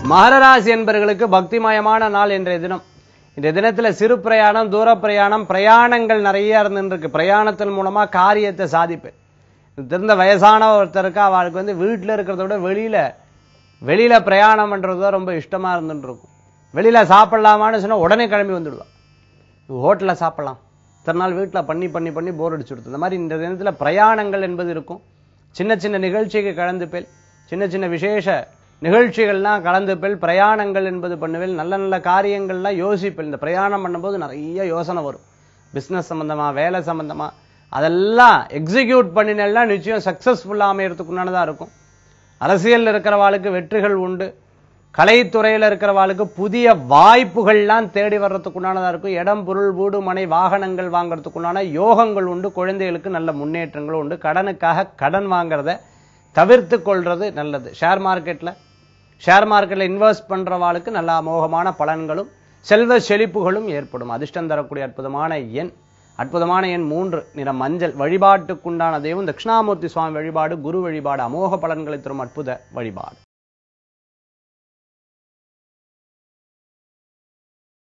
மகரராசி என்பவர்களுக்கு பக்திமயமான நாள் இன்றைய தினம் இந்த தினத்துல சிறு பிரயாணம் தூர பிரயாணம் பிரயாணங்கள் நிறைய இருந்துருக்கு பிரயாணத்தின் மூலமா காரியத்தை சாதிப்பேன் இது தெரிந்த வயசான ஒருத்தருக்கு அவளுக்கு வந்து வீட்டுல இருக்கிறத விட வெளியில வெளியில பிரயாணம் பண்றது தான் ரொம்ப இஷ்டமா இருந்துட்டு இருக்கும் வெளியில சாப்பிடலாமான்னு சொன்னா உடனே கிளம்பி வந்துடுவா ஹோட்டல்ல சாப்பிடலாம் இத்தனை நாள் வீட்டுல பண்ணி பண்ணி பண்ணி போர் அடிச்சுடுது இந்த மாதிரி இந்த தினத்துல பிரயாணங்கள் என்பது இருக்கும் சின்ன சின்ன நிகழ்ச்சிக்கு கலந்துப்பேன் சின்ன சின்ன விசேஷ நிகழ்ச்சிகள்லாம் கலந்துப்பேன் பிரயாணங்கள் என்பது பண்ணுவேன் நல்ல நல்ல காரியங்கள்லாம் யோசிப்பேன் இந்த பிரயாணம் பண்ணும்போது நிறைய யோசனை வரும் பிசினஸ் சம்பந்தமா வேலை சம்பந்தமா அதெல்லாம் எக்ஸிக்யூட் பண்ணினா நிச்சயம் சக்சஸ்ஃபுல்லா அமையறதுக்குண்டானதா இருக்கும் அரசியல் இருக்கிறவாளுக்கு வெற்றிகள் உண்டு கலைத்துறையில இருக்கிறவாளுக்கு புதிய வாய்ப்புகள்லாம் தேடி வர்றதுக்குண்டானதா இருக்கும் இடம் பொருள் வீடு மனை வாகனங்கள் வாங்குறதுக்குண்டான யோகங்கள் உண்டு குழந்தைகளுக்கு நல்ல முன்னேற்றங்களும் உண்டு கடனுக்காக கடன் வாங்குறத தவிர்த்து கொள்றது நல்லது ஷேர் மார்க்கெட்ல ஷேர் மார்க்கெட்ல இன்வெஸ்ட் பண்றவாளுக்கு நல்ல அமோகமான பலன்களும் செல்வ செழிப்புகளும் ஏற்படும் அதிர்ஷ்டம் தரக்கூடிய அற்புதமான எண் அற்புதமான எண் மூன்று நிற மஞ்சள் வழிபாட்டுக்குண்டான தெய்வம் தட்சிணாமூர்த்தி சுவாமி வழிபாடு குரு வழிபாடு அமோக பலன்களை தரும் அற்புத வழிபாடு